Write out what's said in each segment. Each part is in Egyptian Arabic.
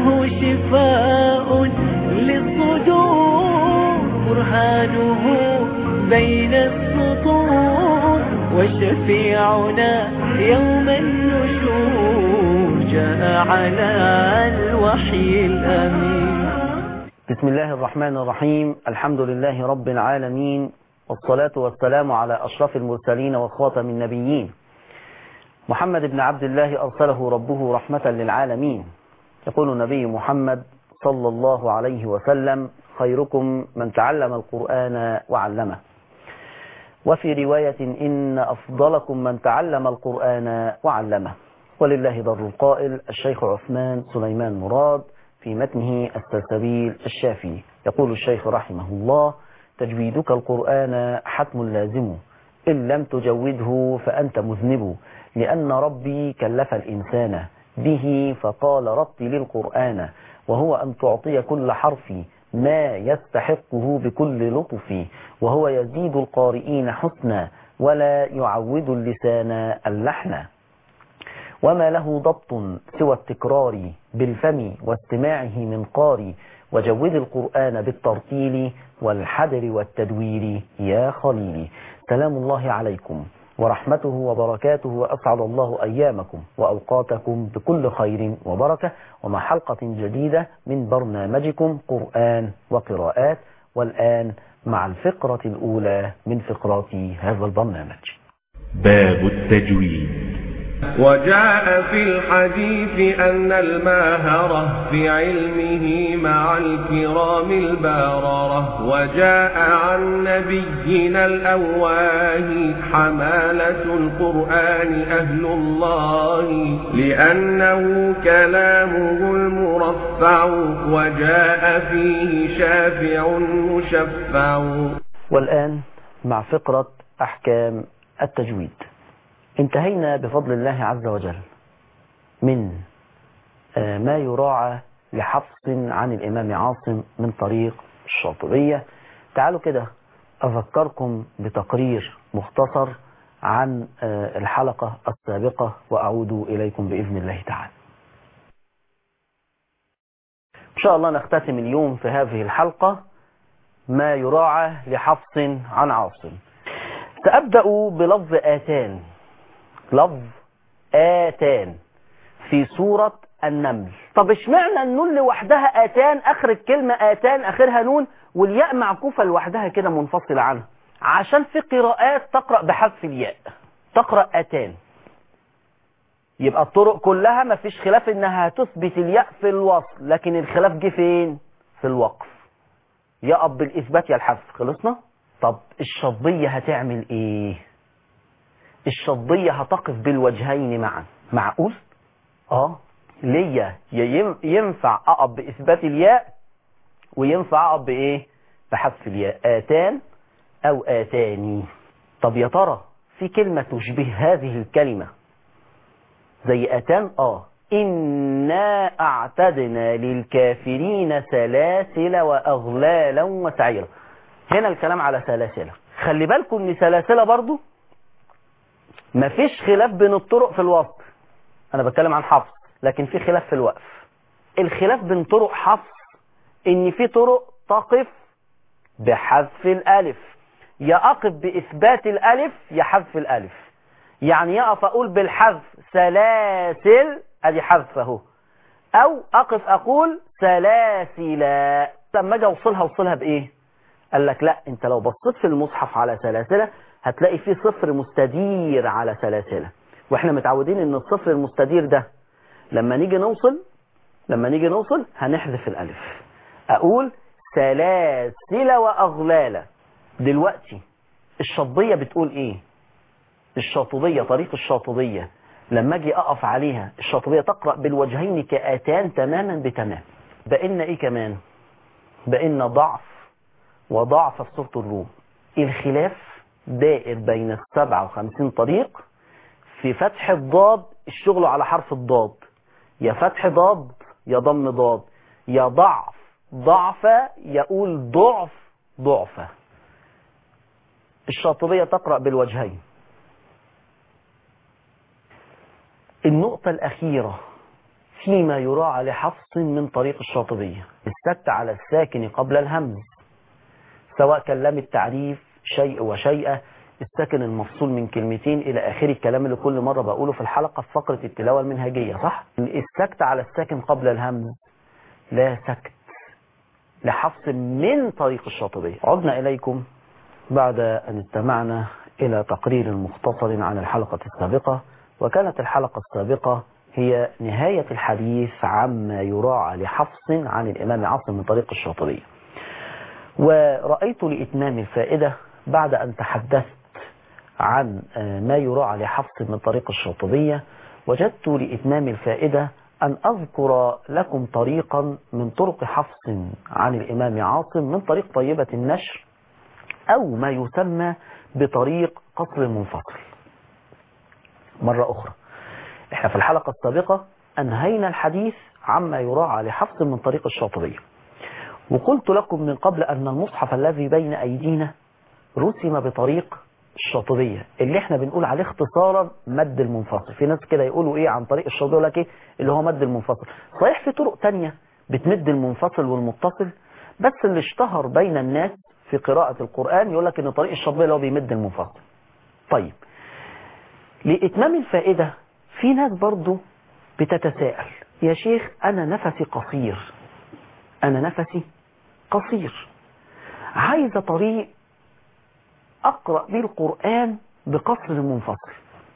منه شفاء للصدور برهانه بين السطور وشفيعنا يوم النشور جاء على الوحي الأمين بسم الله الرحمن الرحيم الحمد لله رب العالمين والصلاة والسلام على أشرف المرسلين وخاتم النبيين محمد بن عبد الله أرسله ربه رحمة للعالمين يقول النبي محمد صلى الله عليه وسلم خيركم من تعلم القرآن وعلمه وفي رواية إن أفضلكم من تعلم القرآن وعلمه ولله ضر القائل الشيخ عثمان سليمان مراد في متنه السلسبيل الشافي يقول الشيخ رحمه الله تجويدك القرآن حتم لازم إن لم تجوده فأنت مذنب لأن ربي كلف الإنسان به فقال رتل القرآن وهو أن تعطي كل حرف ما يستحقه بكل لطف وهو يزيد القارئين حسنا ولا يعود اللسان اللحن وما له ضبط سوى التكرار بالفم واستماعه من قاري وجود القرآن بالترتيل والحدر والتدوير يا خليلي سلام الله عليكم ورحمته وبركاته وأسعد الله أيامكم وأوقاتكم بكل خير وبركة ومع حلقة جديدة من برنامجكم قرآن وقراءات والآن مع الفقرة الأولى من فقرات هذا البرنامج باب التجويد وجاء في الحديث أن الماهرة في علمه مع الكرام الباررة وجاء عن نبينا الأواه حمالة القرآن أهل الله لأنه كلامه المرفع وجاء فيه شافع مشفع والآن مع فقرة أحكام التجويد انتهينا بفضل الله عز وجل من ما يراعى لحفص عن الإمام عاصم من طريق الشاطبية تعالوا كده أذكركم بتقرير مختصر عن الحلقة السابقة وأعود إليكم بإذن الله تعالى إن شاء الله نختتم اليوم في هذه الحلقة ما يراعى لحفص عن عاصم سأبدأ بلفظ آتان لفظ آتان في سورة النمل طب اشمعنى النون لوحدها آتان آخر الكلمة آتان آخرها نون والياء معكوفة لوحدها كده منفصلة عنها عشان في قراءات تقرأ بحذف الياء تقرأ آتان يبقى الطرق كلها ما فيش خلاف انها تثبت الياء في الوصل لكن الخلاف جه فين في الوقف يقف بالإثبات يا الحذف خلصنا طب الشطبية هتعمل ايه الشطبية هتقف بالوجهين معا معقول اه ليا ينفع اقف باثبات الياء وينفع اقف بايه بحذف الياء اتان او اتاني طب يا ترى في كلمة تشبه هذه الكلمة زي اتان اه إنا أعتدنا للكافرين سلاسل وأغلالا وسعيرا هنا الكلام على سلاسل خلي بالكم ان سلاسل برضو مفيش خلاف بين الطرق في الوصف انا بتكلم عن حفص لكن في خلاف في الوقف الخلاف بين طرق حفص ان في طرق تقف بحذف الالف يا اقف باثبات الالف يا حذف الالف يعني يقف اقول بالحذف سلاسل ادي حذف اهو او اقف اقول سلاسل لما اجي اوصلها اوصلها بايه قال لك لا انت لو بصيت في المصحف على سلاسله هتلاقي فيه صفر مستدير على سلاسلة واحنا متعودين ان الصفر المستدير ده لما نيجي نوصل لما نيجي نوصل هنحذف الالف اقول سلاسل واغلال دلوقتي الشطبية بتقول ايه الشاطبية طريق الشاطبية لما اجي اقف عليها الشاطبية تقرأ بالوجهين كآتان تماما بتمام بقينا ايه كمان بقينا ضعف وضعف في سورة الروم الخلاف دائر بين السبعة وخمسين طريق في فتح الضاد الشغل على حرف الضاد يا فتح ضاد يا ضم ضاد يا ضعف ضعف يقول ضعف ضعفة الشاطبية تقرأ بالوجهين النقطة الأخيرة فيما يراعى لحفص من طريق الشاطبية السكت على الساكن قبل الهمز سواء كان لام التعريف شيء وشيئة الساكن المفصول من كلمتين إلى آخر الكلام اللي كل مرة بقوله في الحلقة في فقرة التلاوة المنهجية صح؟ السكت على الساكن قبل الهمز لا سكت لحفص من طريق الشاطبية عدنا إليكم بعد أن استمعنا إلى تقرير مختصر عن الحلقة السابقة وكانت الحلقة السابقة هي نهاية الحديث عما يراعى لحفص عن الإمام عاصم من طريق الشاطبية ورأيت لإتمام الفائدة بعد أن تحدثت عن ما يراعى لحفص من طريق الشاطبية وجدت لإتمام الفائدة أن أذكر لكم طريقا من طرق حفص عن الإمام عاصم من طريق طيبة النشر أو ما يسمى بطريق قصر منفصل مرة أخرى احنا في الحلقة السابقة أنهينا الحديث عما يراعى لحفص من طريق الشاطبية وقلت لكم من قبل أن المصحف الذي بين أيدينا رسم بطريق الشاطبية اللي احنا بنقول عليه اختصارا مد المنفصل في ناس كده يقولوا ايه عن طريق الشاطبية يقول لك ايه اللي هو مد المنفصل صحيح في طرق تانية بتمد المنفصل والمتصل بس اللي اشتهر بين الناس في قراءة القرآن يقول لك ان طريق الشاطبية اللي هو بيمد المنفصل طيب لإتمام الفائدة في ناس برضو بتتساءل يا شيخ أنا نفسي قصير أنا نفسي قصير عايزة طريق أقرأ به القرآن بقصر منفصل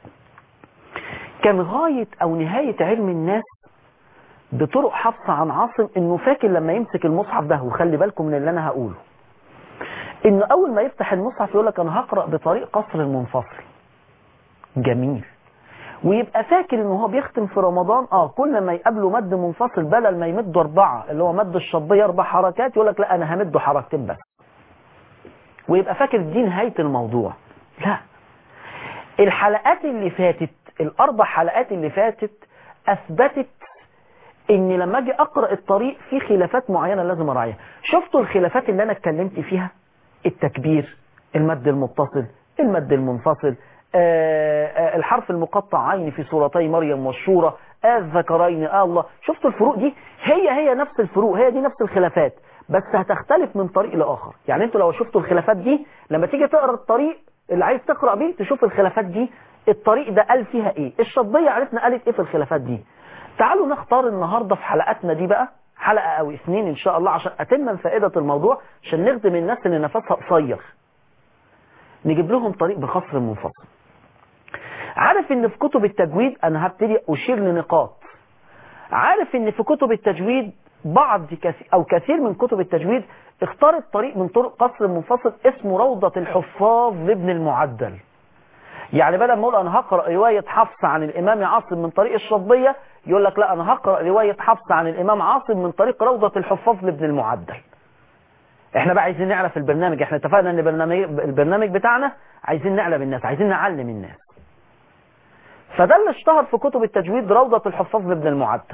كان غاية أو نهاية علم الناس بطرق حفص عن عاصم إنه فاكر لما يمسك المصحف ده وخلي بالكم من اللي أنا هقوله إنه أول ما يفتح المصحف يقول لك أنا هقرأ بطريق قصر المنفصل جميل ويبقى فاكر ان هو بيختم في رمضان اه كل ما يقابله مد منفصل بدل ما يمده اربعة اللي هو مد الشطبية اربع حركات يقول لك لا انا همده حركتين بس ويبقى فاكر دي نهاية الموضوع لا الحلقات اللي فاتت الاربع حلقات اللي فاتت اثبتت ان لما اجي اقرا الطريق في خلافات معينه لازم اراعيها شفتوا الخلافات اللي انا اتكلمت فيها التكبير المد المتصل المد المنفصل آه آه الحرف المقطع عين في سورتي مريم والشورى آه الذكرين آه الله شفتوا الفروق دي هي هي نفس الفروق هي دي نفس الخلافات بس هتختلف من طريق لآخر يعني انتوا لو شفتوا الخلافات دي لما تيجي تقرا الطريق اللي عايز تقرا بيه تشوف الخلافات دي الطريق ده قال فيها ايه الشطبية عرفنا قالت ايه في الخلافات دي تعالوا نختار النهاردة في حلقاتنا دي بقى حلقة او اثنين ان شاء الله عشان اتم فائدة الموضوع عشان نخدم الناس اللي نفسها قصير نجيب لهم طريق بخصر منفصل عارف ان في كتب التجويد انا هبتدي اشير لنقاط عارف ان في كتب التجويد بعض كثير او كثير من كتب التجويد اختارت طريق من طرق قصر منفصل اسمه روضة الحفاظ لابن المعدل يعني بدل ما اقول انا هقرا روايه حفص عن الامام عاصم من طريق الشطبيه يقول لك لا انا هقرا روايه حفص عن الامام عاصم من طريق روضه الحفاظ لابن المعدل احنا بقى عايزين نعرف البرنامج احنا اتفقنا ان البرنامج البرنامج بتاعنا عايزين نعلم الناس عايزين نعلم الناس فده اللي اشتهر في كتب التجويد روضة الحفاظ لابن المعدل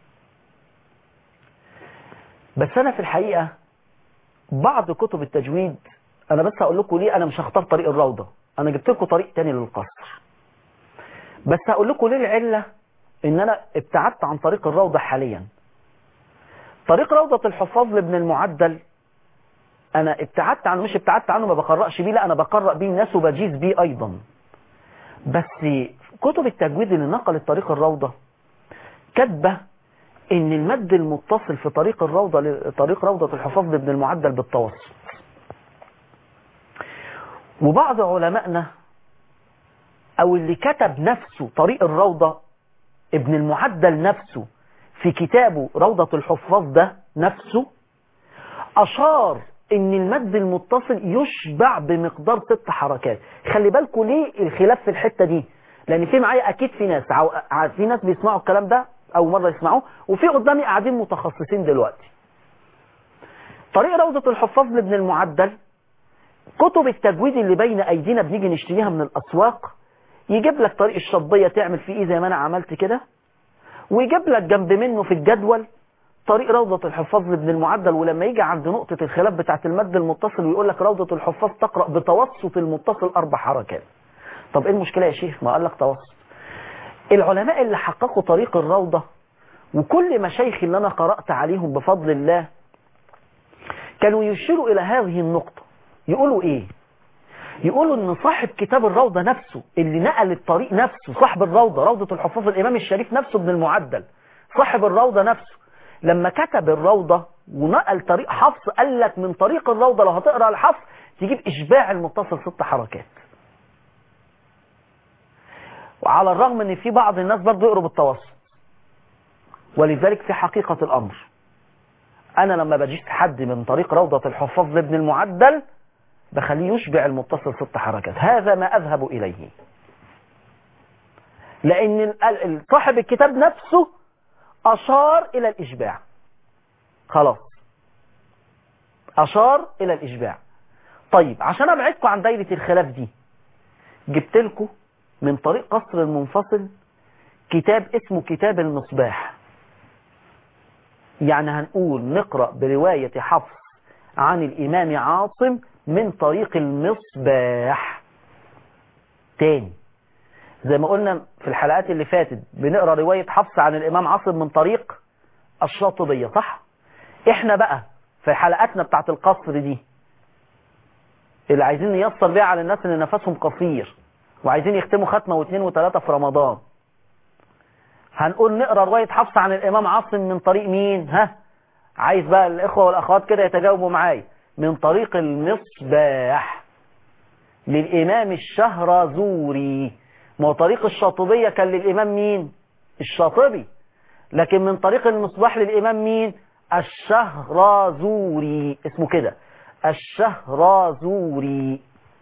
بس انا في الحقيقة بعض كتب التجويد انا بس هقول لكم ليه انا مش هختار طريق الروضة انا جبت لكم طريق تاني للقصر بس هقول لكم ليه العلة ان انا ابتعدت عن طريق الروضة حاليا طريق روضة الحفاظ لابن المعدل انا ابتعدت عنه مش ابتعدت عنه ما بقرأش بيه لا انا بقرأ بيه الناس وبجيز بيه ايضا بس كتب التجويد اللي نقلت طريق الروضة كاتبة ان المد المتصل في طريق الروضة طريق روضة الحفاظ لابن المعدل بالتوسط وبعض علمائنا او اللي كتب نفسه طريق الروضة ابن المعدل نفسه في كتابه روضة الحفاظ ده نفسه اشار ان المد المتصل يشبع بمقدار ست حركات خلي بالكم ليه الخلاف في الحتة دي لان في معايا اكيد في ناس عو... في ناس بيسمعوا الكلام ده اول مرة يسمعوه وفي قدامي قاعدين متخصصين دلوقتي طريق روضة الحفاظ لابن المعدل كتب التجويد اللي بين ايدينا بنيجي نشتريها من الاسواق يجيب لك طريق الشطبية تعمل فيه ايه زي ما انا عملت كده ويجيب لك جنب منه في الجدول طريق روضة الحفاظ لابن المعدل ولما يجي عند نقطة الخلاف بتاعت المد المتصل ويقول لك روضة الحفاظ تقرأ بتوسط المتصل أربع حركات طب ايه المشكلة يا شيخ ما قال لك توسط العلماء اللي حققوا طريق الروضة وكل مشايخ اللي انا قرأت عليهم بفضل الله كانوا يشيروا الى هذه النقطة يقولوا ايه يقولوا ان صاحب كتاب الروضة نفسه اللي نقل الطريق نفسه صاحب الروضة روضة الحفاظ الامام الشريف نفسه ابن المعدل صاحب الروضة نفسه لما كتب الروضة ونقل طريق حفص قال لك من طريق الروضة لو هتقرأ الحفص تجيب اشباع المتصل ست حركات وعلى الرغم ان في بعض الناس برضه يقروا بالتوسط ولذلك في حقيقة الامر انا لما بجيس حد من طريق روضة الحفاظ لابن المعدل بخليه يشبع المتصل ست حركات هذا ما اذهب اليه لان ال- ال- صاحب الكتاب نفسه اشار الى الاشباع خلاص اشار الى الاشباع طيب عشان ابعدكم عن دايرة الخلاف دي جبت لكم من طريق قصر المنفصل كتاب اسمه كتاب المصباح يعني هنقول نقرأ برواية حفص عن الإمام عاصم من طريق المصباح تاني زي ما قلنا في الحلقات اللي فاتت بنقرأ رواية حفص عن الإمام عاصم من طريق الشاطبية صح؟ احنا بقى في حلقاتنا بتاعت القصر دي اللي عايزين نيسر بيها على الناس اللي نفسهم قصير وعايزين يختموا ختمة واثنين وثلاثة في رمضان هنقول نقرا رواية حفص عن الإمام عاصم من طريق مين ها عايز بقى الإخوة والأخوات كده يتجاوبوا معايا من طريق المصباح للإمام الشهرزوري ما هو طريق الشاطبية كان للإمام مين الشاطبي لكن من طريق المصباح للإمام مين الشهرزوري اسمه كده الشهرزوري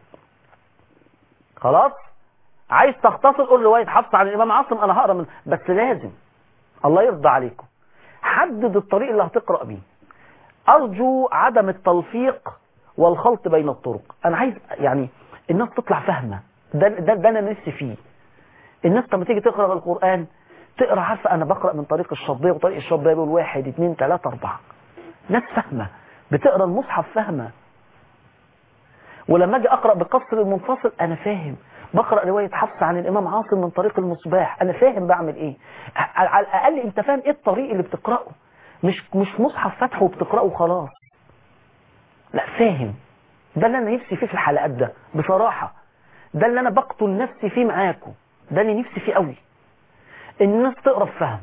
خلاص عايز تختصر قول رواية حفص عن الإمام عاصم أنا هقرا من بس لازم الله يرضى عليكم حدد الطريق اللي هتقرأ بيه أرجو عدم التلفيق والخلط بين الطرق أنا عايز يعني الناس تطلع فاهمة ده, ده, ده أنا نفسي فيه الناس لما تيجي تقرأ القرآن تقرأ عارفة أنا بقرأ من طريق الشطبية وطريق الشطبية بيقول واحد اتنين تلاتة أربعة ناس فاهمة بتقرأ المصحف فاهمة ولما اجي اقرا بقصر المنفصل انا فاهم بقرا روايه حفص عن الامام عاصم من طريق المصباح انا فاهم بعمل ايه على على الاقل انت فاهم ايه الطريق اللي بتقراه مش مش مصحف فاتحه وبتقراه وخلاص لا فاهم ده اللي انا نفسي فيه في الحلقات ده بصراحه ده اللي انا بقتل نفسي فيه معاكم ده اللي نفسي فيه قوي ان الناس تقرا بفهم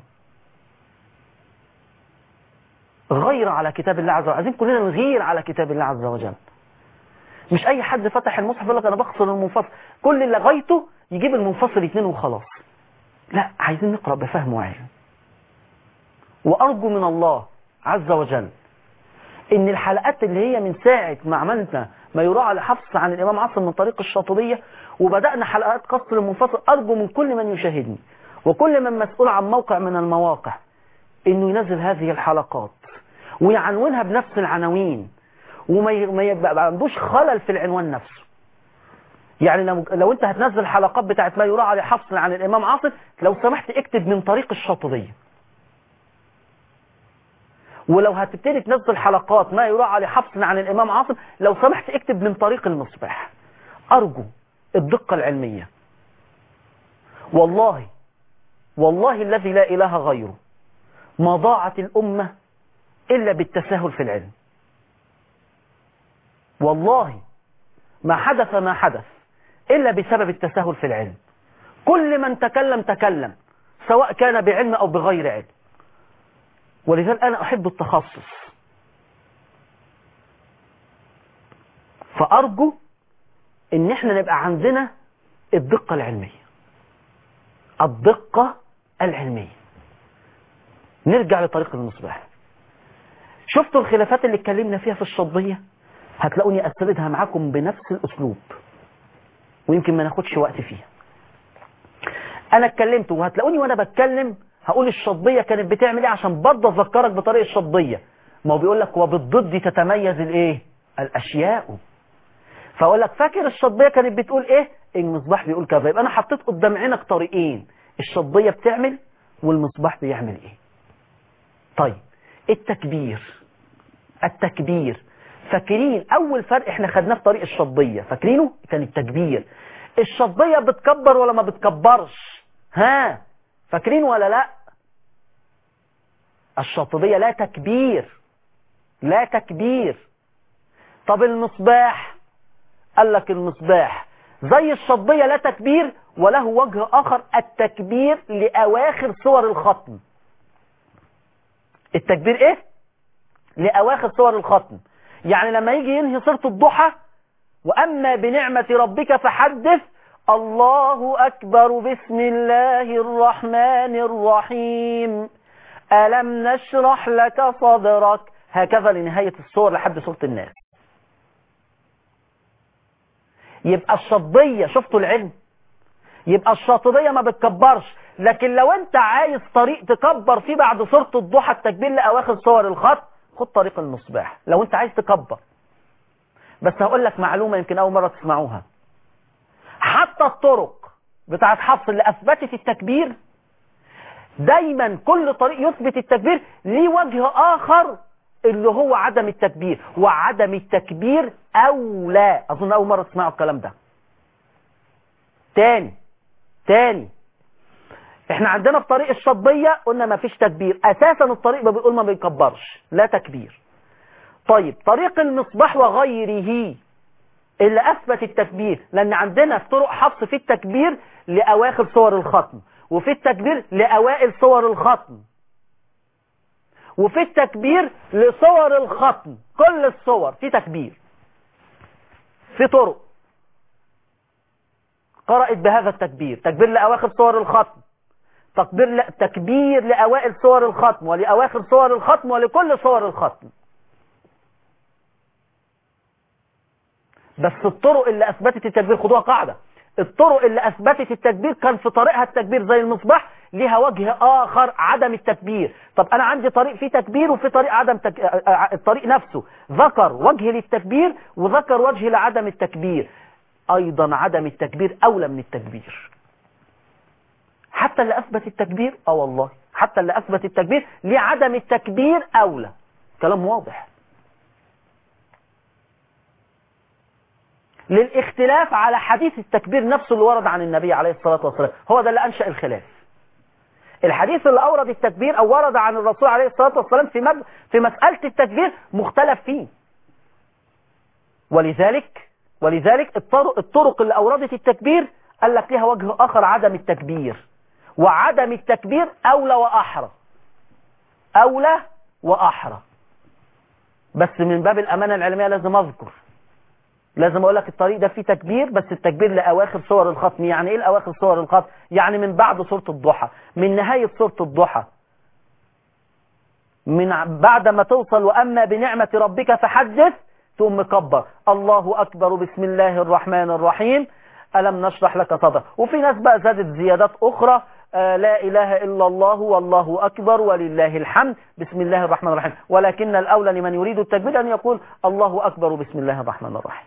غير على كتاب الله عز وجل عايزين كلنا نغير على كتاب الله عز وجل مش اي حد فتح المصحف يقول لك انا بخسر المنفصل كل اللي غايته يجيب المنفصل اتنين وخلاص لا عايزين نقرا بفهم وعلم وارجو من الله عز وجل ان الحلقات اللي هي من ساعه ما عملنا ما يراعى لحفص عن الامام عاصم من طريق الشاطبيه وبدانا حلقات قصر المنفصل ارجو من كل من يشاهدني وكل من مسؤول عن موقع من المواقع انه ينزل هذه الحلقات ويعنونها بنفس العناوين وما ي- ما يبقى ما عندوش خلل في العنوان نفسه يعني لو, لو انت هتنزل حلقات بتاعت ما يراعى لحفص عن الامام عاصم لو سمحت اكتب من طريق الشاطبيه ولو هتبتدي تنزل حلقات ما يراعى لحفص عن الامام عاصم لو سمحت اكتب من طريق المصباح ارجو الدقه العلميه والله والله الذي لا اله غيره ما ضاعت الامه الا بالتساهل في العلم والله ما حدث ما حدث إلا بسبب التساهل في العلم كل من تكلم تكلم سواء كان بعلم أو بغير علم ولذلك أنا أحب التخصص فأرجو إن احنا نبقى عندنا الدقة العلمية الدقة العلمية نرجع لطريق المصباح شفتوا الخلافات اللي اتكلمنا فيها في الشطبية هتلاقوني أسردها معاكم بنفس الأسلوب ويمكن ما ناخدش وقت فيها أنا اتكلمت وهتلاقوني وأنا بتكلم هقول الشطبية كانت بتعمل إيه عشان برضه أذكرك بطريق الشطبية ما هو بيقول لك وبالضد تتميز الإيه الأشياء فأقول لك فاكر الشطبية كانت بتقول إيه المصباح بيقول كذا يبقى أنا حطيت قدام عينك طريقين الشطبية بتعمل والمصباح بيعمل إيه طيب التكبير التكبير فاكرين اول فرق احنا خدناه في طريق الشطبيه فاكرينه كان التكبير الشطبيه بتكبر ولا ما بتكبرش ها فاكرين ولا لا الشاطبية لا تكبير لا تكبير طب المصباح قال لك المصباح زي الشطبية لا تكبير وله وجه آخر التكبير لأواخر صور الختم التكبير ايه لأواخر صور الختم يعني لما يجي ينهي صورة الضحى وأما بنعمة ربك فحدث الله أكبر بسم الله الرحمن الرحيم ألم نشرح لك صدرك هكذا لنهاية الصور لحد سورة الناس يبقى الشطبية شفتوا العلم يبقى الشاطبية ما بتكبرش لكن لو انت عايز طريق تكبر فيه بعد سورة الضحى التكبير لأواخر صور الخط خد طريق المصباح لو انت عايز تكبر بس هقول لك معلومة يمكن أول مرة تسمعوها حتى الطرق بتاعت حفص اللي أثبتت التكبير دايما كل طريق يثبت التكبير ليه وجه آخر اللي هو عدم التكبير وعدم التكبير أولى أظن أول مرة تسمعوا الكلام ده تاني تاني احنا عندنا في طريق الشطبية قلنا ما فيش تكبير اساسا الطريق ما بيقول ما بيكبرش لا تكبير طيب طريق المصباح وغيره اللي اثبت التكبير لان عندنا في طرق حفص في التكبير لاواخر صور الختم وفي التكبير لاوائل صور الختم وفي التكبير لصور الختم كل الصور في تكبير في طرق قرأت بهذا التكبير تكبير لأواخر صور الختم تكبير ل... تكبير لأوائل صور الختم ولأواخر صور الختم ولكل صور الختم بس الطرق اللي أثبتت التكبير خدوها قاعدة الطرق اللي أثبتت التكبير كان في طريقها التكبير زي المصباح ليها وجه آخر عدم التكبير طب أنا عندي طريق فيه تكبير وفي طريق عدم تك... الطريق نفسه ذكر وجه للتكبير وذكر وجه لعدم التكبير أيضا عدم التكبير أولى من التكبير حتى اللي أثبت التكبير اه والله حتى اللي أثبت التكبير لعدم التكبير أولى كلام واضح للاختلاف على حديث التكبير نفسه اللي ورد عن النبي عليه الصلاة والسلام هو ده اللي أنشأ الخلاف الحديث اللي أورد التكبير أو ورد عن الرسول عليه الصلاة والسلام في, مد... في مسألة التكبير مختلف فيه ولذلك ولذلك الطرق, الطرق اللي أوردت التكبير قال لك ليها وجه آخر عدم التكبير وعدم التكبير أولى وأحرى أولى وأحرى بس من باب الأمانة العلمية لازم أذكر لازم أقول لك الطريق ده فيه تكبير بس التكبير لأواخر صور الختم يعني إيه لأواخر صور الختم يعني من بعد سورة الضحى من نهاية سورة الضحى من بعد ما توصل وأما بنعمة ربك فحدث ثم مكبر الله أكبر بسم الله الرحمن الرحيم ألم نشرح لك صدر وفي ناس بقى زادت زيادات أخرى آه لا إله إلا الله والله أكبر ولله الحمد بسم الله الرحمن الرحيم ولكن الأولى لمن يريد التكبير أن يقول الله أكبر بسم الله الرحمن الرحيم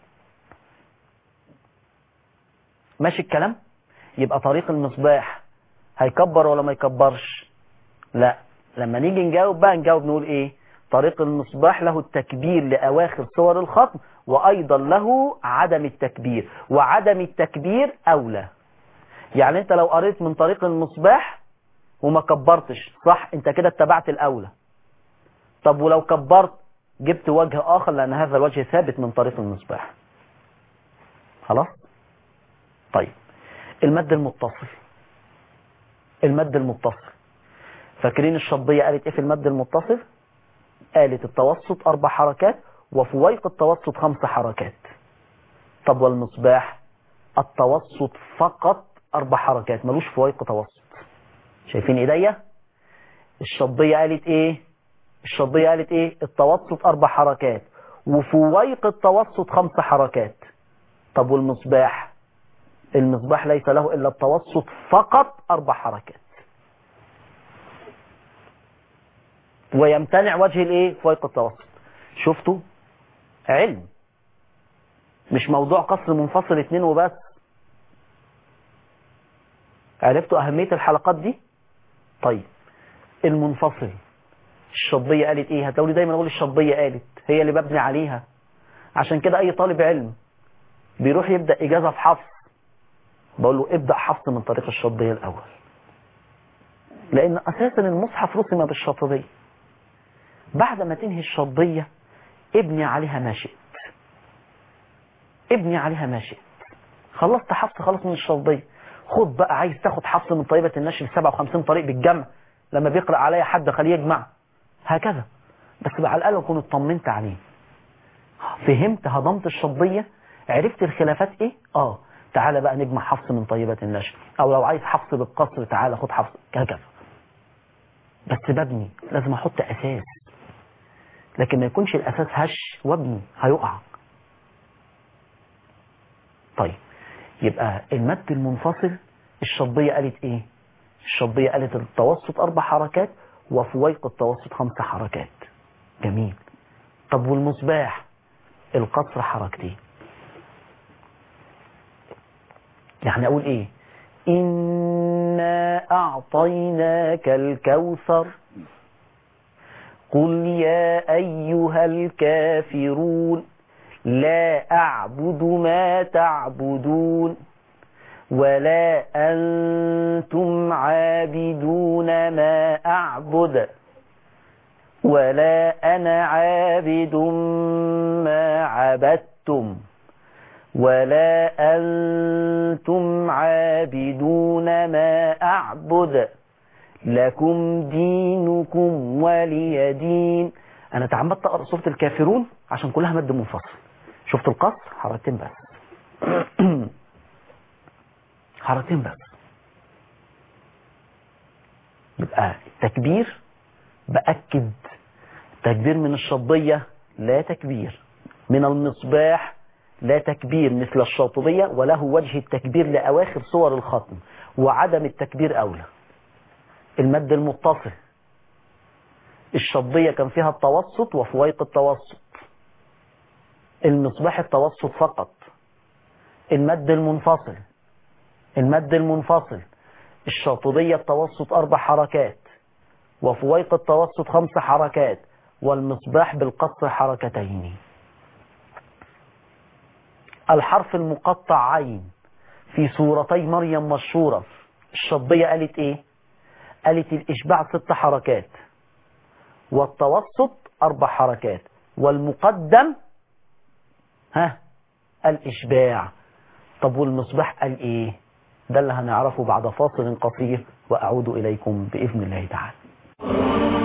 ماشي الكلام يبقى طريق المصباح هيكبر ولا ما يكبرش لا لما نيجي نجاوب بقى نجاوب نقول ايه طريق المصباح له التكبير لأواخر صور الختم وأيضا له عدم التكبير وعدم التكبير أولى يعني انت لو قريت من طريق المصباح وما كبرتش صح انت كده اتبعت الأولى طب ولو كبرت جبت وجه آخر لأن هذا الوجه ثابت من طريق المصباح خلاص طيب المد المتصل المد المتصل فاكرين الشطبية قالت ايه في المد المتصل قالت التوسط أربع حركات وفويق التوسط خمس حركات طب والمصباح التوسط فقط أربع حركات ملوش فويق توسط شايفين إيديا الشطبية قالت إيه الشطبية قالت إيه التوسط أربع حركات وفويق التوسط خمس حركات طب والمصباح المصباح ليس له إلا التوسط فقط أربع حركات ويمتنع وجه الايه فوق التوسط شفتوا علم مش موضوع قصر منفصل اتنين وبس عرفتوا اهمية الحلقات دي طيب المنفصل الشطبية قالت ايه هتقولي دايما اقول الشطبية قالت هي اللي ببني عليها عشان كده اي طالب علم بيروح يبدأ اجازة في حفظ بقول له ابدأ حفظ من طريق الشطبية الاول لأن أساسا المصحف رسم بالشاطبية بعد ما تنهي الشطبية ابني عليها ما شئت ابني عليها ما شئت خلصت حفص خلاص من الشطبية خد بقى عايز تاخد حفص من طيبة النشر 57 طريق بالجمع لما بيقرأ عليا حد خليه يجمع هكذا بس بقى على الأقل أكون اطمنت عليه فهمت هضمت الشطبية عرفت الخلافات ايه اه تعالى بقى نجمع حفص من طيبة النشر او لو عايز حفص بالقصر تعالى خد حفص هكذا بس ببني لازم احط اساس لكن ما يكونش الاساس هش وابني هيقع طيب يبقى المد المنفصل الشطبية قالت ايه الشطبية قالت التوسط اربع حركات وفويق التوسط خمس حركات جميل طب والمصباح القصر حركتين يعني اقول ايه إنا أعطيناك الكوثر قل يا أيها الكافرون لا أعبد ما تعبدون ولا أنتم عابدون ما أعبد ولا أنا عابد ما عبدتم ولا أنتم عابدون ما أعبد لكم دينكم ولي دين أنا تعمدت أقرأ سورة الكافرون عشان كلها مد منفصل شفت القصر حركتين بس حركتين بس يبقى التكبير بأكد تكبير من الشطبية لا تكبير من المصباح لا تكبير مثل الشاطبية وله وجه التكبير لأواخر صور الختم وعدم التكبير أولى المد المتصل الشطبية كان فيها التوسط وفويق التوسط المصباح التوسط فقط المد المنفصل المد المنفصل الشاطبية التوسط أربع حركات وفويق التوسط خمس حركات والمصباح بالقصر حركتين الحرف المقطع عين في سورتي مريم مشهورة الشطبية قالت ايه قالت الإشباع ست حركات والتوسط أربع حركات والمقدم ها الإشباع طب والمصباح قال ايه ده اللي هنعرفه بعد فاصل قصير وأعود إليكم بإذن الله تعالى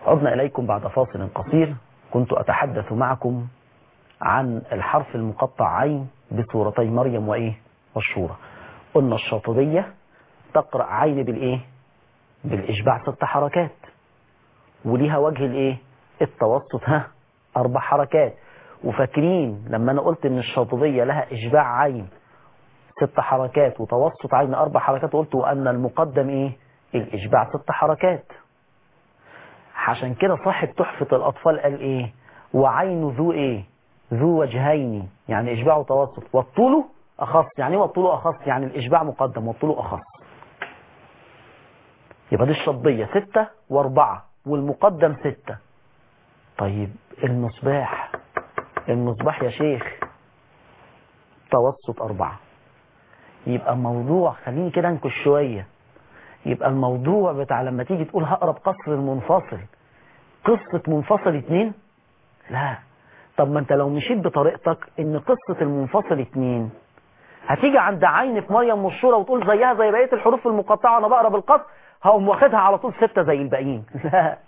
عدنا إليكم بعد فاصل قصير كنت أتحدث معكم عن الحرف المقطع عين بصورتي مريم وإيه والشورى قلنا الشاطبية تقرأ عين بالإيه بالإشباع ست حركات وليها وجه الإيه التوسط ها أربع حركات وفاكرين لما أنا قلت إن الشاطبية لها إشباع عين ست حركات وتوسط عين أربع حركات قلت وأن المقدم إيه الإشباع ست حركات عشان كده صاحب تحفة الأطفال قال إيه وعين ذو إيه ذو وجهين يعني إشباع وتوسط والطول أخص يعني إيه والطول أخص يعني الإشباع مقدم والطول أخص يبقى دي الشطبية ستة وأربعة والمقدم ستة طيب المصباح المصباح يا شيخ توسط أربعة يبقى الموضوع خليني كده انكش شوية يبقى الموضوع بتاع لما تيجي تقول هقرب قصر المنفصل قصة منفصل اتنين لا طب ما انت لو مشيت بطريقتك ان قصة المنفصل اتنين هتيجي عند عين في مريم والشورى وتقول زيها زي بقية الحروف المقطعة انا بقرا بالقصر هقوم واخدها على طول ستة زي الباقيين لا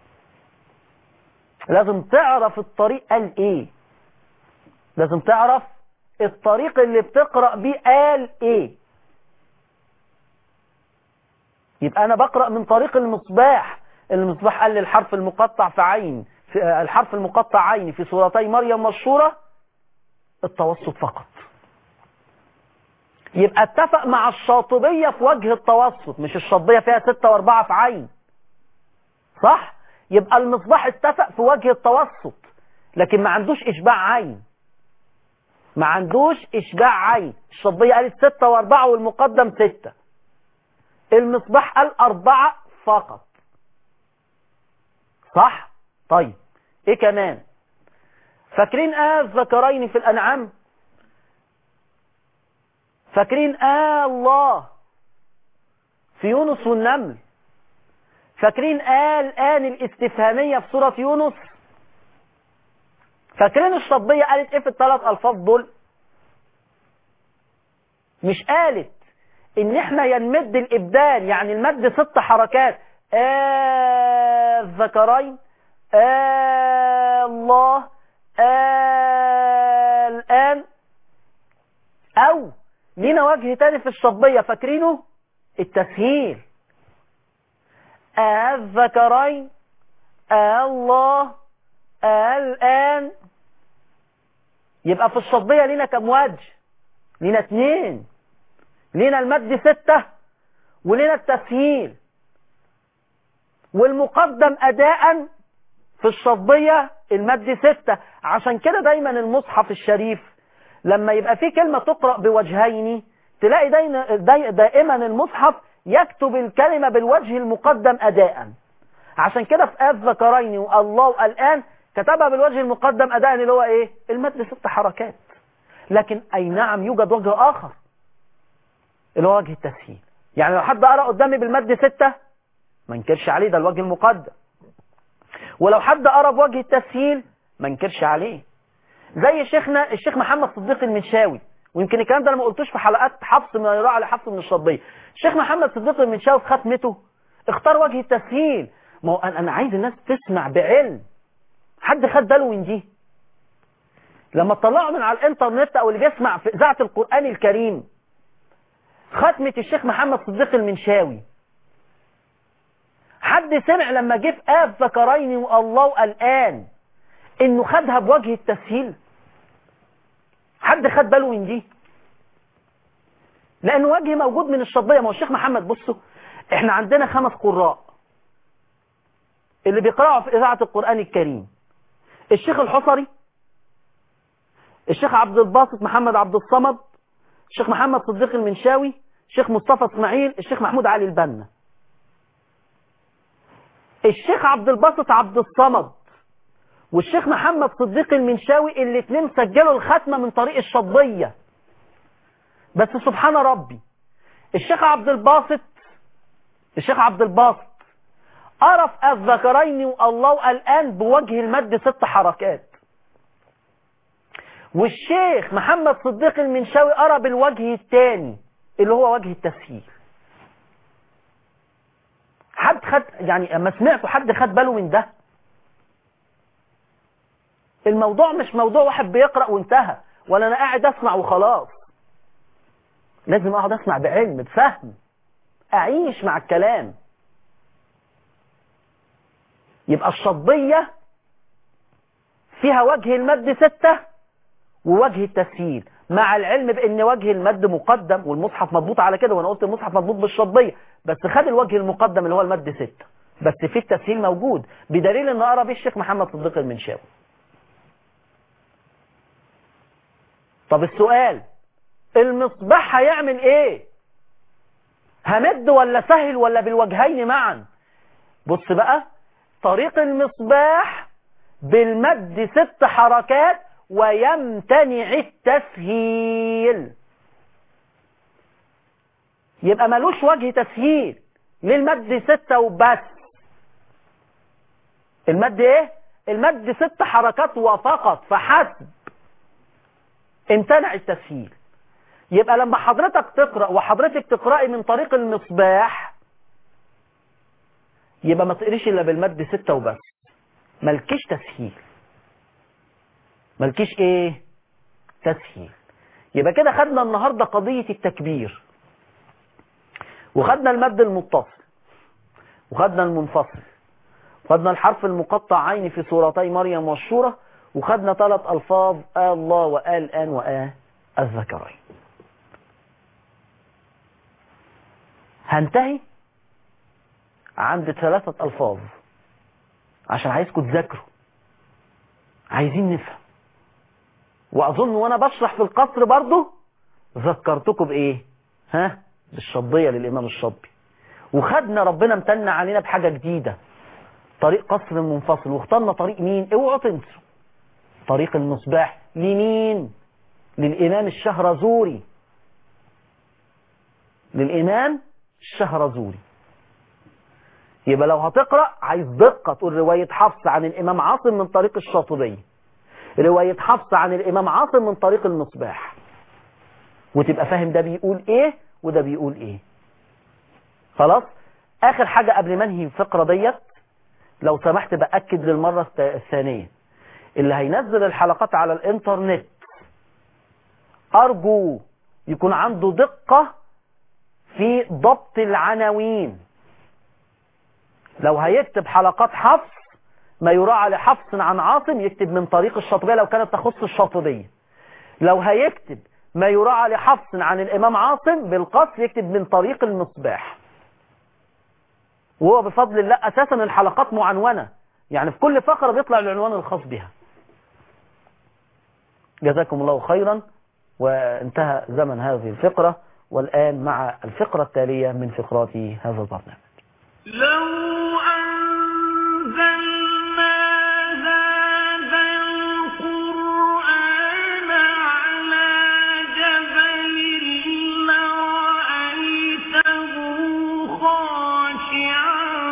لازم تعرف الطريق قال ايه لازم تعرف الطريق اللي بتقرأ بيه قال ايه يبقى انا بقرأ من طريق المصباح المصباح قال لي الحرف المقطع في عين في الحرف المقطع عين في سورتي مريم والشورى التوسط فقط يبقى اتفق مع الشاطبية في وجه التوسط مش الشاطبية فيها ستة واربعة في عين صح يبقى المصباح اتفق في وجه التوسط لكن ما عندوش اشباع عين ما عندوش اشباع عين الشاطبية قالت ستة واربعة والمقدم ستة المصباح قال اربعة فقط صح طيب ايه كمان فاكرين آه الذكرين في الانعام فاكرين آه الله في يونس والنمل فاكرين آه الآن الاستفهامية في سورة يونس فاكرين الشطبية قالت ايه في الثلاث ألفاظ دول مش قالت ان احنا ينمد الابدال يعني المد ست حركات آه الذكرين آه الله آه الآن او لينا وجه تاني في الشطبية فاكرينه التسهيل آه الذكرين آه الله آه الآن يبقى في الشطبية لينا كم وجه لينا اتنين لينا المد ستة ولينا التسهيل والمقدم أداء في الشطبية المد ستة عشان كده دايما المصحف الشريف لما يبقى في كلمة تقرأ بوجهين تلاقي دايما داي دائما المصحف يكتب الكلمة بالوجه المقدم أداء عشان كده في آف ذكرين والله الآن كتبها بالوجه المقدم أداء اللي هو إيه المد ست حركات لكن أي نعم يوجد وجه آخر اللي هو وجه التسهيل يعني لو حد قرأ قدامي بالمد ستة ما انكرش عليه ده الوجه المقدم ولو حد قرأ بوجه التسهيل ما انكرش عليه زي شيخنا الشيخ محمد صديق المنشاوي ويمكن الكلام ده انا ما قلتوش في حلقات حفص من يراعى لحفص من الشطبيه الشيخ محمد صديق المنشاوي في ختمته اختار وجه التسهيل ما هو انا عايز الناس تسمع بعلم حد خد باله من دي لما تطلعوا من على الانترنت او اللي بيسمع في اذاعه القران الكريم ختمه الشيخ محمد صديق المنشاوي حد سمع لما جه في اب ذكرين والله الان انه خدها بوجه التسهيل حد خد باله من دي لان وجه موجود من الشطبيه ما هو الشيخ محمد بصوا احنا عندنا خمس قراء اللي بيقرأوا في اذاعه القران الكريم الشيخ الحصري الشيخ عبد الباسط محمد عبد الصمد الشيخ محمد صديق المنشاوي الشيخ مصطفى اسماعيل الشيخ محمود علي البنا الشيخ عبد الباسط عبد الصمد والشيخ محمد صديق المنشاوي الاثنين سجلوا الختمة من طريق الشطبية بس سبحان ربي الشيخ عبد الباسط الشيخ عبد الباسط قرف الذكرين والله الآن بوجه المد ست حركات والشيخ محمد صديق المنشاوي قرا بالوجه الثاني اللي هو وجه التسهيل حد خد يعني اما سمعته حد خد باله من ده الموضوع مش موضوع واحد بيقرأ وانتهى ولا انا قاعد اسمع وخلاص لازم اقعد اسمع بعلم بفهم اعيش مع الكلام يبقى الشطبية فيها وجه المد ستة ووجه التسهيل مع العلم بان وجه المد مقدم والمصحف مضبوط على كده وانا قلت المصحف مضبوط بالشطبية بس خد الوجه المقدم اللي هو المد ستة بس في التسهيل موجود بدليل ان قرا بيه الشيخ محمد صديق المنشاوي طب السؤال المصباح هيعمل ايه همد ولا سهل ولا بالوجهين معا بص بقى طريق المصباح بالمد ست حركات ويمتنع التسهيل يبقى ملوش وجه تسهيل للمد ستة وبس المد ايه المد ست حركات وفقط فحسب امتنع التسهيل يبقى لما حضرتك تقرأ وحضرتك تقرأي من طريق المصباح يبقى ما تقريش الا بالمد ستة وبس ملكيش تسهيل ملكيش ايه تسهيل يبقى كده خدنا النهاردة قضية التكبير وخدنا المد المتصل وخدنا المنفصل وخدنا الحرف المقطع عين في سورتي مريم والشورى وخدنا ثلاث ألفاظ آه الله وآل آن وآه الذكرين هنتهي عند ثلاثة ألفاظ عشان عايزكم تذاكروا عايزين نفهم وأظن وأنا بشرح في القصر برضو ذكرتكم بإيه ها بالشطبية للإمام الشطبي وخدنا ربنا امتن علينا بحاجة جديدة طريق قصر منفصل واخترنا طريق مين اوعوا تنسوا طريق المصباح لمين للإمام الشهرزوري للإمام الشهرزوري يبقى لو هتقرأ عايز دقة تقول رواية حفص عن الإمام عاصم من طريق الشاطبية رواية حفص عن الإمام عاصم من طريق المصباح وتبقى فاهم ده بيقول إيه وده بيقول إيه خلاص آخر حاجة قبل ما انهي الفقرة ديت لو سمحت بأكد للمرة الثانية اللي هينزل الحلقات على الانترنت أرجو يكون عنده دقة في ضبط العناوين لو هيكتب حلقات حفص ما يراعى لحفص عن عاصم يكتب من طريق الشاطبية لو كانت تخص الشاطبية لو هيكتب ما يراعى لحفص عن الإمام عاصم بالقصر يكتب من طريق المصباح وهو بفضل الله أساسا الحلقات معنونة يعني في كل فقرة بيطلع العنوان الخاص بها جزاكم الله خيرا وانتهى زمن هذه الفقرة والآن مع الفقرة التالية من فقرات هذا البرنامج لو أنزلنا هذا القرآن على جبل لرأيته خاشعا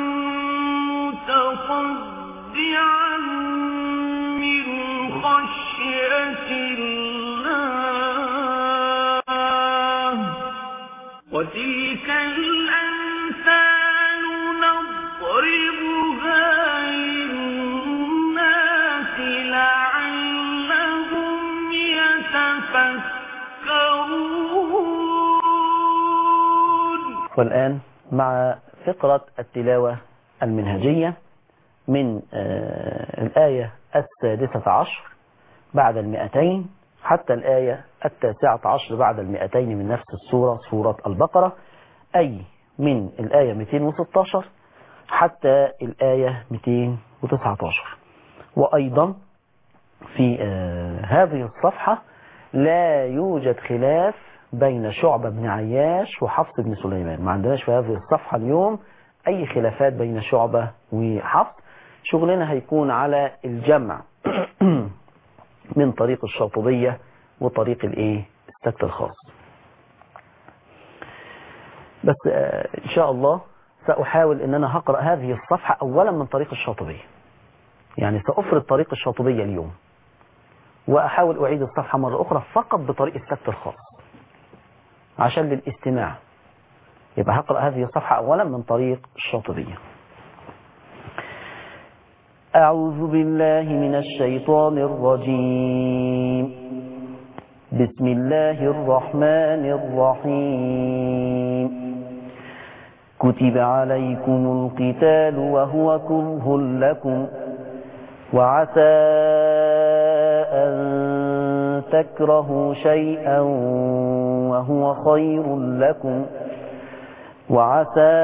متصدعا من خشية الله وتلك الأمثال نضربها للناس لعلهم يتفكرون والآن مع فقرة التلاوة المنهجية من آه، الآية السادسة عشر بعد المئتين حتى الآية التاسعة عشر بعد المئتين من نفس السورة سورة البقرة أي من الآية 216 حتى الآية 219 وأيضا في آه، هذه الصفحة لا يوجد خلاف بين شعبة بن عياش وحفص بن سليمان ما عندناش في هذه الصفحة اليوم أي خلافات بين شعبة وحفص شغلنا هيكون على الجمع من طريق الشاطبية وطريق الايه السكت الخاص بس آه، ان شاء الله سأحاول ان انا هقرأ هذه الصفحة اولا من طريق الشاطبية يعني سأفرد طريق الشاطبية اليوم وأحاول أعيد الصفحة مرة أخرى فقط بطريق السكت الخاص عشان للاستماع يبقى هقرأ هذه الصفحة أولا من طريق الشاطبية أعوذ بالله من الشيطان الرجيم بسم الله الرحمن الرحيم كتب عليكم القتال وهو كره لكم وعسى أن تكرهوا شيئا وهو خير لكم وعسى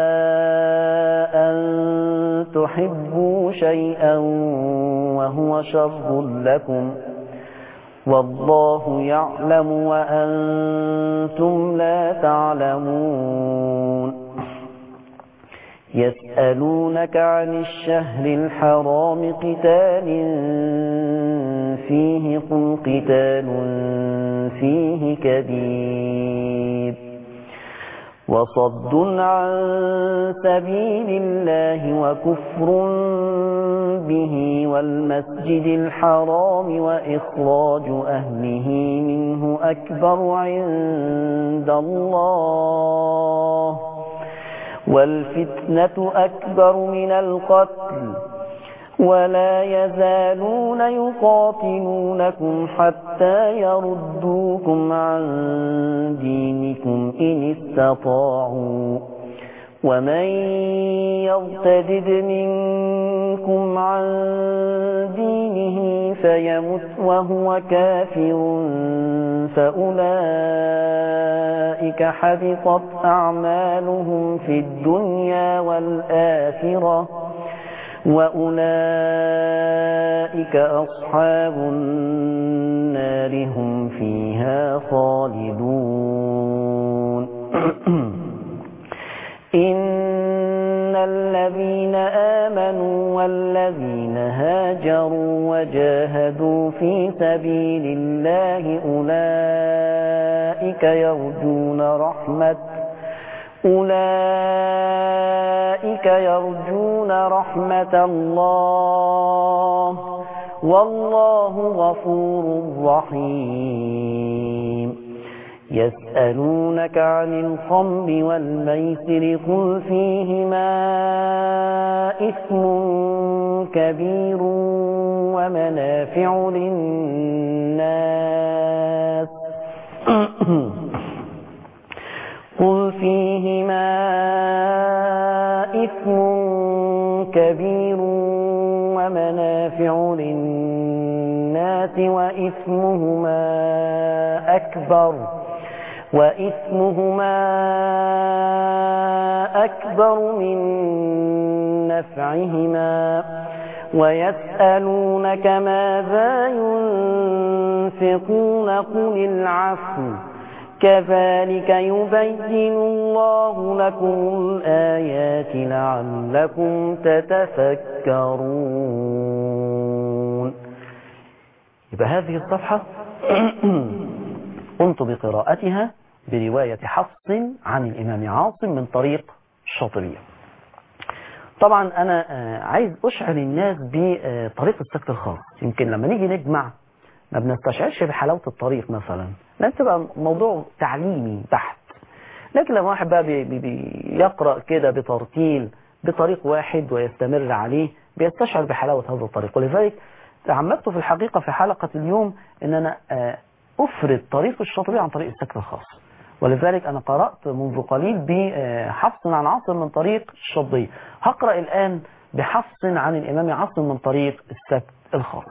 أن تحبوا شيئا وهو شر لكم والله يعلم وأنتم لا تعلمون يسألونك عن الشهر الحرام قتال فيه قل قتال فيه كبير وصد عن سبيل الله وكفر به والمسجد الحرام وإخراج أهله منه أكبر عند الله والفتنة أكبر من القتل ولا يزالون يقاتلونكم حتى يردوكم عن دينكم إن استطاعوا ومن يرتدد منكم عن دينه فيمت وهو كافر فأولئك حبطت أعمالهم في الدنيا والآخرة وأولئك أصحاب النار هم فيها خالدون إن الذين آمنوا والذين هاجروا وجاهدوا في سبيل الله أولئك يرجون رحمة أولئك يرجون رحمة الله والله غفور رحيم يسألونك عن الخمر والميسر قل فيهما إثم كبير ومنافع للناس قل فيهما إثم كبير ومنافع للناس وإثمهما أكبر وإثمهما أكبر من نفعهما ويسألونك ماذا ينفقون قل العفو كذلك يبين الله لكم الآيات لعلكم تتفكرون يبقى هذه الصفحة قمت بقراءتها برواية حفص عن الإمام عاصم من طريق الشاطبية طبعا أنا عايز أشعر الناس بطريق السكت الخاص يمكن لما نيجي نجمع ما بنستشعرش بحلاوة الطريق مثلا لأن تبقى موضوع تعليمي بحت لكن لما واحد بقى بي بي بيقرأ كده بترتيل بطريق واحد ويستمر عليه بيستشعر بحلاوة هذا الطريق ولذلك تعمدت في الحقيقة في حلقة اليوم أن أنا أفرد طريق الشاطبية عن طريق السكت الخاص ولذلك أنا قرأت منذ قليل بحفص عن عاصم من طريق الشاطبية هقرأ الآن بحفص عن الإمام عاصم من طريق السكت الخاص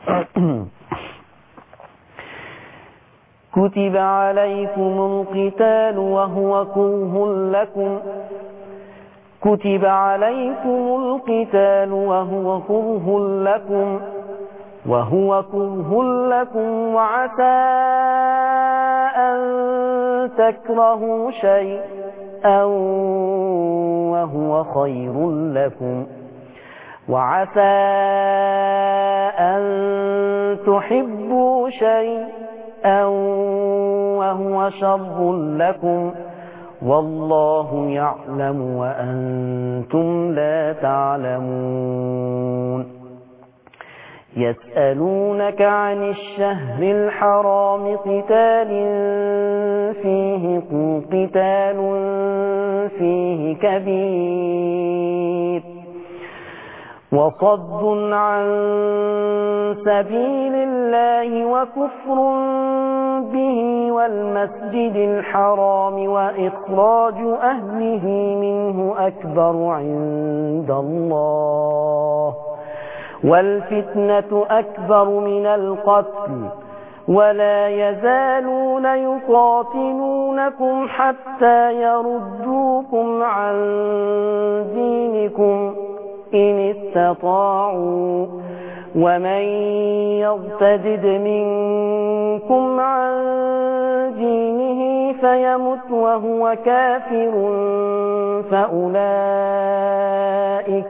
كتب عليكم القتال وهو كره لكم كتب عليكم القتال وهو كره لكم وهو كره لكم وعسى أن تكرهوا شيئا وهو خير لكم وعسى أن تحبوا شيئا وهو شر لكم والله يعلم وأنتم لا تعلمون يسألونك عن الشهر الحرام قتال فيه قتال فيه كبير وصد عن سبيل الله وكفر به والمسجد الحرام وإخراج أهله منه أكبر عند الله والفتنة أكبر من القتل ولا يزالون يقاتلونكم حتى يردوكم عن دينكم إن استطاعوا ومن يرتدد منكم عن دينه فيمت وهو كافر فأولئك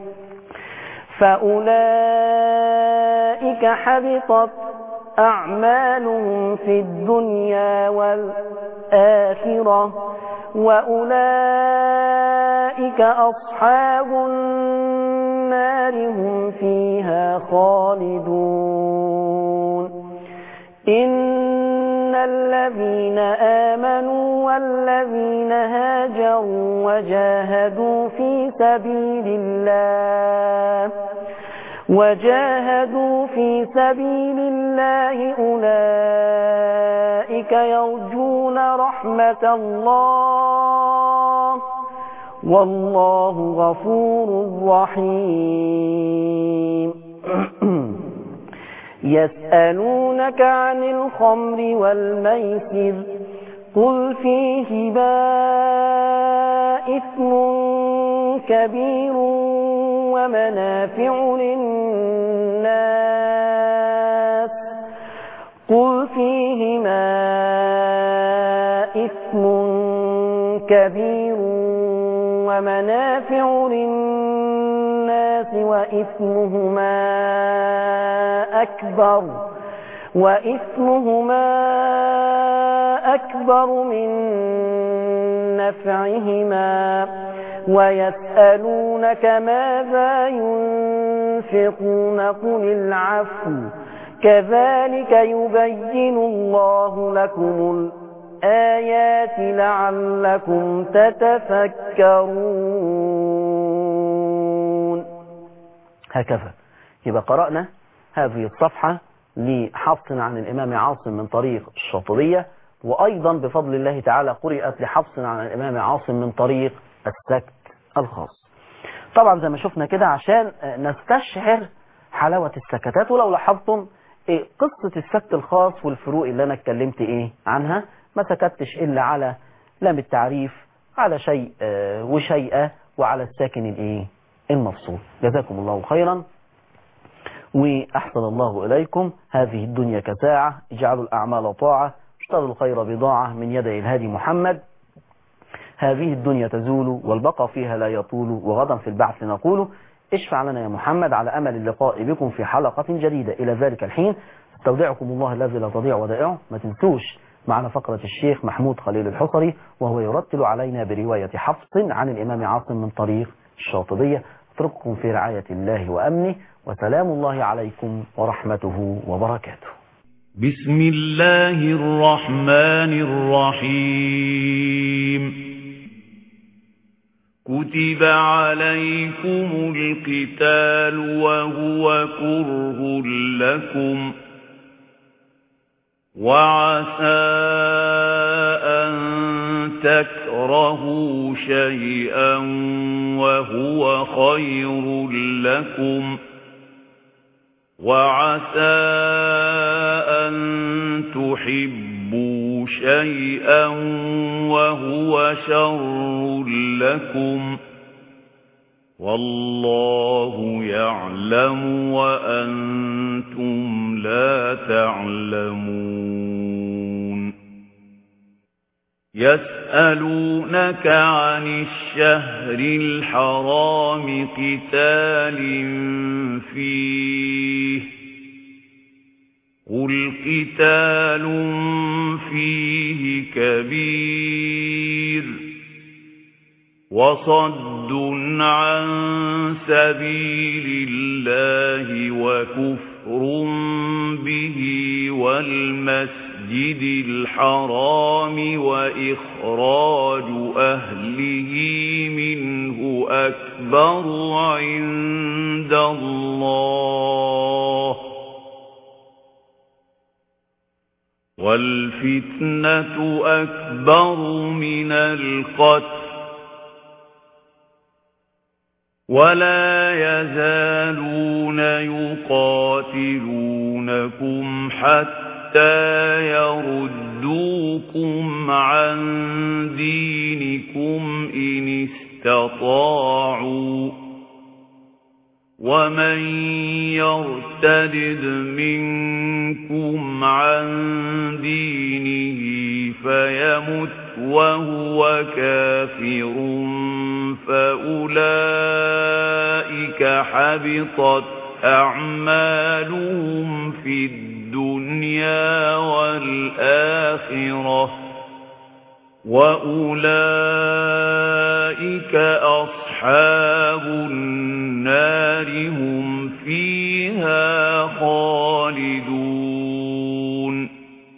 فأولئك حبطت أعمالهم في الدنيا والآخرة وأولئك أصحاب النار هم فيها خالدون إن الذين آمنوا والذين هاجروا وجاهدوا في سبيل الله وجاهدوا في سبيل الله أولئك يرجون رحمة الله والله غفور رحيم يسألونك عن الخمر والميسر قل فيهما إثم كبير ومنافع للناس قل فيهما إثم كبير ومنافع للناس وإثمهما أكبر وإثمهما أكبر من نفعهما ويسألونك ماذا ينفقون قل العفو كذلك يبين الله لكم الآيات لعلكم تتفكرون هكذا يبقى قرأنا هذه الصفحة لحفص عن الإمام عاصم من طريق الشاطبية وأيضا بفضل الله تعالى قرأت لحفص عن الإمام عاصم من طريق السكت الخاص طبعا زي ما شفنا كده عشان نستشعر حلاوة السكتات ولو لاحظتم إيه قصة السكت الخاص والفروق اللي أنا اتكلمت إيه عنها ما سكتش إلا على لام التعريف على شيء آه وشيئة وعلى الساكن الإيه المفصول جزاكم الله خيرا وأحسن الله إليكم هذه الدنيا كساعة اجعلوا الأعمال طاعة اشتروا الخير بضاعة من يدي الهادي محمد هذه الدنيا تزول والبقى فيها لا يطول وغدا في البعث نقول اشفع لنا يا محمد على أمل اللقاء بكم في حلقة جديدة إلى ذلك الحين استودعكم الله الذي لا تضيع ودائعه ما تنسوش معنا فقرة الشيخ محمود خليل الحصري وهو يرتل علينا برواية حفص عن الإمام عاصم من طريق الشاطبية اترككم في رعاية الله وأمنه وسلام الله عليكم ورحمته وبركاته بسم الله الرحمن الرحيم كتب عليكم القتال وهو كره لكم وعسى أن تكرهوا شيئا وهو خير لكم وعسى أن تحبوا شيئا وهو شر لكم والله يعلم وأنتم لا تعلمون يسألونك عن الشهر الحرام قتال فيه قل قتال فيه كبير وصد عن سبيل الله وكفر كفر به والمسجد الحرام وإخراج أهله منه أكبر عند الله والفتنة أكبر من القتل ولا يزالون يقاتلونكم حتى يردوكم عن دينكم إن استطاعوا ومن يرتدد منكم عن دينه فيمت وهو كافر فأولئك حبطت أعمالهم في الدنيا والآخرة وأولئك أصحاب النار هم فيها خالدون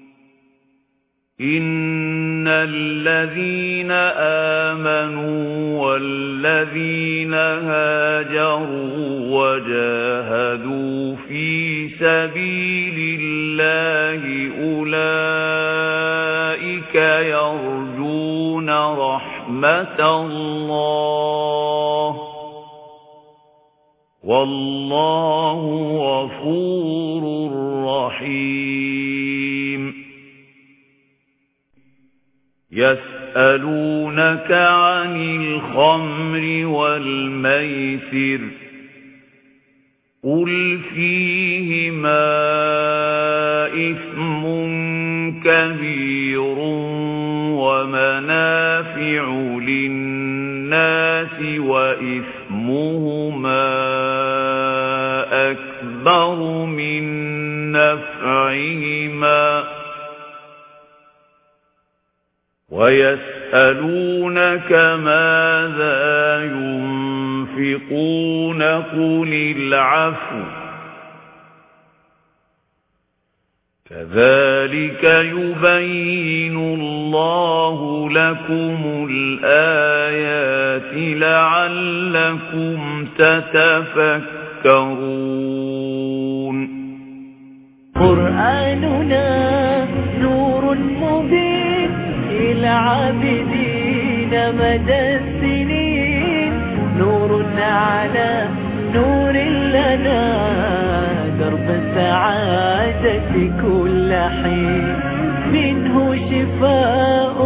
إن الذين آمنوا والذين هاجروا وجاهدوا في سبيل الله أولئك يرجون رحمة الله والله غفور رحيم يسألونك عن الخمر والميسر قل فيهما إثم كبير ومنافع للناس وإثمهما أكبر من نفعهما ويسألونك ماذا ينفقون قل العفو كذلك يبين الله لكم الآيات لعلكم تتفكرون قرآننا نور مبين للعابدين مدى السنين نور على نور لنا درب السعادة كل حين منه شفاء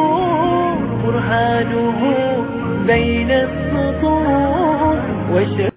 للصدور برهانه بين السطور وشفاء